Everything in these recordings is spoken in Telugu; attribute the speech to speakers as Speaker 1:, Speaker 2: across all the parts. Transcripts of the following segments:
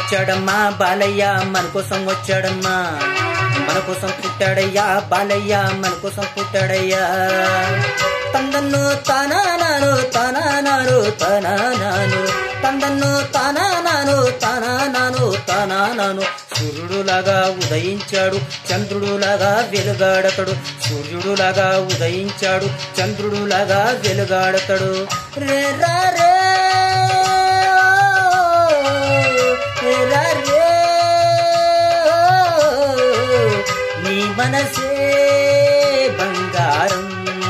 Speaker 1: వచ్చాడమ్మా బాలయ్య మన కోసం వచ్చాడమ్మా మన కోసం పుట్టాడయ్యా బాలయ్య మన కోసం పుట్టాడయ్యా తందన్ను తానానాను తానానాను తానానాను తందన్ను తానానాను తానానాను తానానాను సూర్యుడులాగా ఉదయించాడు చంద్రుడులాగా వెలుగాడతాడు సూర్యుడులాగా ఉదయించాడు చంద్రుడులాగా వెలుగాడతాడు రే రా రే రే రా రే నీ మనసే బంగారం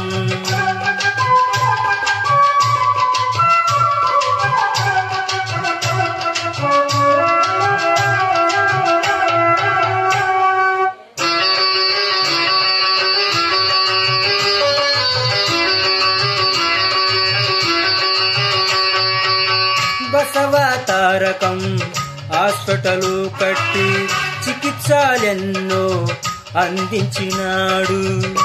Speaker 1: బసవ తారకం హాస్పిటలు కట్టి చికిత్సలెన్నో అందించినాడు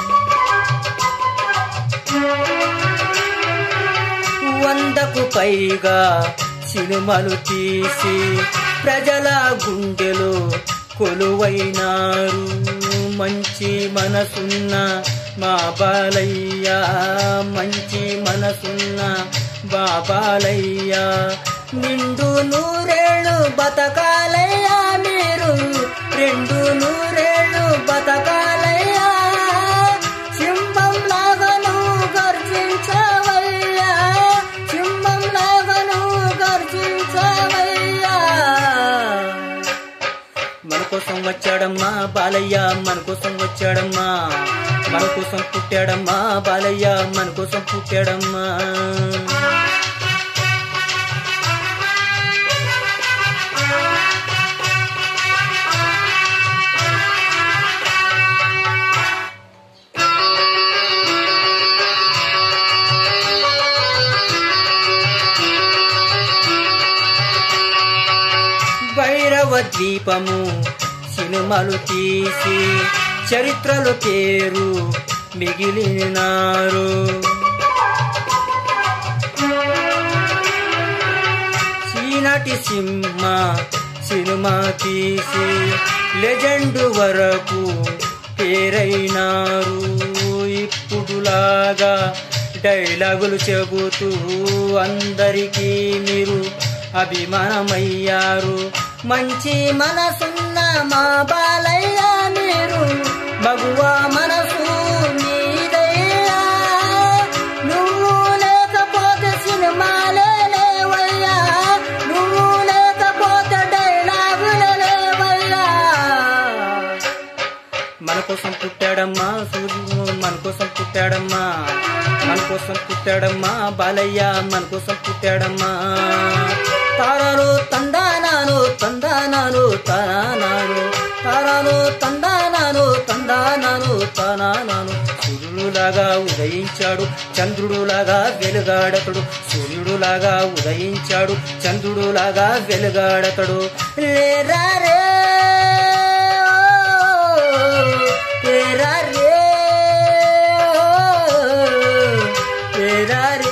Speaker 1: వందకు పైగా సినిమాలు తీసి ప్రజల గుండెలో కొలువైనారు మంచి మనసున్న మా బాలయ్య మంచి మనసున్న బాబాలయ్య నిండు నూరేళ్ళు బతకాలయ్యా మీరు రెండు నూరేళ్ళు బతకాలయ్యా సింహం లాగా నువ్వు గర్జించవయ్యా సింహం లాగా నువ్వు గర్జించవయ్యా మన కోసం వచ్చాడమ్మా బాలయ్య మన కోసం వచ్చాడమ్మా మన కోసం పుట్టాడమ్మా బాలయ్య మన కోసం పుట్టాడమ్మా భైరవ ద్వీపము సినిమాలు తీసి చరిత్రలు పేరు మిగిలినారు చీనటి సింహ సినిమా తీసి లెజెండ్ వరకు పేరైనారు ఇప్పుడులాగా డైలాగులు చెబుతూ అందరికీ మీరు అభిమానమయ్యారు మంచి మనసున్న మా బాలయ్య మీరు మగువ మనసు నీదయ్యా నువ్వు లేకపోతే సినిమాలే లేవయ్యా నువ్వు లేకపోతే డైలాగులే లేవయ్యా మన కోసం పుట్టాడమ్మా సూర్యుడు మన కోసం పుట్టాడమ్మా మన కోసం పుట్టాడమ్మా బాలయ్య మన కోసం పుట్టాడమ్మా తారాలు తందానాను తందానాను తానాను తారాలు తందానాను తందానాను తానాను సూర్యుడులాగా ఉదయించాడు చంద్రుడులాగా వెలుగాడతడు సూర్యుడులాగా ఉదయించాడు చంద్రుడులాగా వెలుగాడతడు లేరా రే तेरा रे तेरा रे